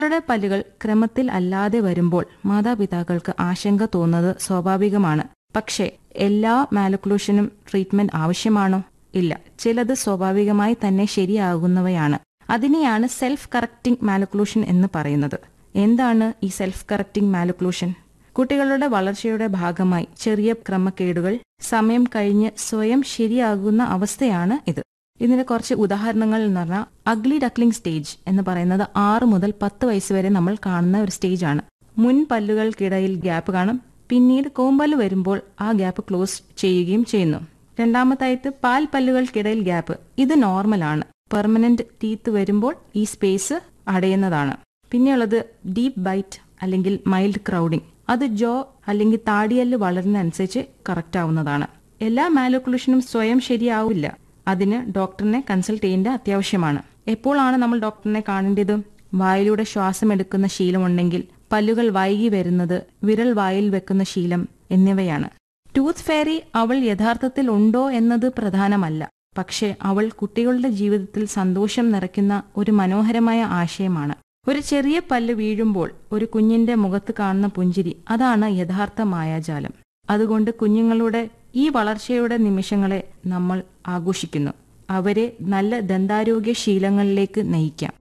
അവരുടെ പല്ലുകൾ ക്രമത്തിൽ അല്ലാതെ വരുമ്പോൾ മാതാപിതാക്കൾക്ക് ആശങ്ക തോന്നുന്നത് സ്വാഭാവികമാണ് പക്ഷേ എല്ലാ മാലക്ലൂഷനും ട്രീറ്റ്മെന്റ് ആവശ്യമാണോ ഇല്ല ചിലത് സ്വാഭാവികമായി തന്നെ ശരിയാകുന്നവയാണ് അതിനെയാണ് സെൽഫ് കറക്റ്റിംഗ് മാലക്ലൂഷൻ എന്ന് പറയുന്നത് എന്താണ് ഈ സെൽഫ് കറക്റ്റിംഗ് മാലക്ലൂഷൻ കുട്ടികളുടെ വളർച്ചയുടെ ഭാഗമായി ചെറിയ ക്രമക്കേടുകൾ സമയം കഴിഞ്ഞ് സ്വയം ശരിയാകുന്ന അവസ്ഥയാണ് ഇത് ഇതിന് കുറച്ച് ഉദാഹരണങ്ങൾ എന്ന് പറഞ്ഞാൽ അഗ്ലി ഡക്ലിംഗ് സ്റ്റേജ് എന്ന് പറയുന്നത് ആറ് മുതൽ പത്ത് വയസ്സ് വരെ നമ്മൾ കാണുന്ന ഒരു സ്റ്റേജ് ആണ് മുൻ പല്ലുകൾക്കിടയിൽ ഗ്യാപ്പ് കാണും പിന്നീട് കോമ്പല് വരുമ്പോൾ ആ ഗ്യാപ്പ് ക്ലോസ് ചെയ്യുകയും ചെയ്യുന്നു രണ്ടാമതായിട്ട് പാൽ പല്ലുകൾക്കിടയിൽ ഗ്യാപ്പ് ഇത് നോർമലാണ് പെർമനന്റ് ടീത്ത് വരുമ്പോൾ ഈ സ്പേസ് അടയുന്നതാണ് പിന്നെയുള്ളത് ഡീപ്പ് ബൈറ്റ് അല്ലെങ്കിൽ മൈൽഡ് ക്രൗഡിംഗ് അത് ജോ അല്ലെങ്കിൽ താടിയല്ല് വളരുന്നതനുസരിച്ച് കറക്റ്റ് ആവുന്നതാണ് എല്ലാ മാലോക്കുലേഷനും സ്വയം ശരിയാവില്ല അതിന് ഡോക്ടറിനെ കൺസൾട്ട് ചെയ്യേണ്ട അത്യാവശ്യമാണ് എപ്പോഴാണ് നമ്മൾ ഡോക്ടറിനെ കാണേണ്ടത് വായിലൂടെ ശ്വാസം എടുക്കുന്ന ശീലമുണ്ടെങ്കിൽ പല്ലുകൾ വൈകി വരുന്നത് വിരൽ വായിൽ വെക്കുന്ന ശീലം എന്നിവയാണ് ടൂത്ത് ഫെയറി അവൾ യഥാർത്ഥത്തിൽ ഉണ്ടോ എന്നത് പ്രധാനമല്ല പക്ഷേ അവൾ കുട്ടികളുടെ ജീവിതത്തിൽ സന്തോഷം നിറയ്ക്കുന്ന ഒരു മനോഹരമായ ആശയമാണ് ഒരു ചെറിയ പല്ല് വീഴുമ്പോൾ ഒരു കുഞ്ഞിന്റെ മുഖത്ത് കാണുന്ന പുഞ്ചിരി അതാണ് യഥാർത്ഥ മായാജാലം അതുകൊണ്ട് കുഞ്ഞുങ്ങളുടെ ഈ വളർച്ചയുടെ നിമിഷങ്ങളെ നമ്മൾ ആഘോഷിക്കുന്നു അവരെ നല്ല ദന്താരോഗ്യ ശീലങ്ങളിലേക്ക് നയിക്കാം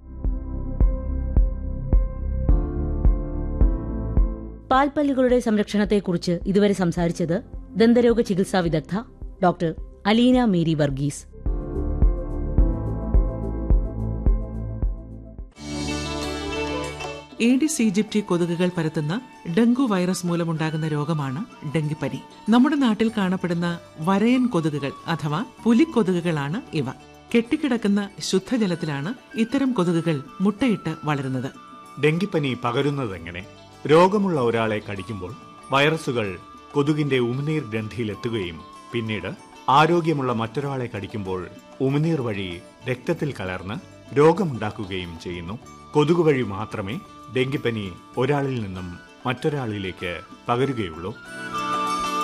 പാൽപ്പല്ലുകളുടെ സംരക്ഷണത്തെക്കുറിച്ച് ഇതുവരെ സംസാരിച്ചത് ദന്തരോഗ ചികിത്സാ വിദഗ്ധ doctor Aleena Mary Varghese Aedes aegypti കൊതുകുകൾ പരത്തുന്ന ഡെങ്കു വൈറസ് മൂലമുണ്ടാകുന്ന രോഗമാണ് ഡെങ്കിപ്പനി നമ്മുടെ നാട്ടിൽ കാണപ്പെടുന്ന വരയൻ കൊതുകുകൾ അഥവാ പുലിക്കൊതുകുകളാണ് ഇവ കെട്ടിക്കിടക്കുന്ന ശുദ്ധജലത്തിലാണ് ഇത്തരം കൊതുകുകൾ മുട്ടയിട്ട് വളരുന്നത് ഡെങ്കിപ്പനി പകരുന്നതെങ്ങനെ രോഗമുള്ള ഒരാളെ കടിക്കുമ്പോൾ വൈറസുകൾ കൊതുകിന്റെ ഉമിനീർ ഗ്രന്ഥിയിലെത്തുകയും പിന്നീട് ആരോഗ്യമുള്ള മറ്റൊരാളെ കടിക്കുമ്പോൾ ഉമിനീർ വഴി രക്തത്തിൽ കലർന്ന് രോഗമുണ്ടാക്കുകയും ചെയ്യുന്നു കൊതുക് വഴി മാത്രമേ ഡെങ്കിപ്പനി ഒരാളിൽ നിന്നും മറ്റൊരാളിലേക്ക് പകരുകയുള്ളൂ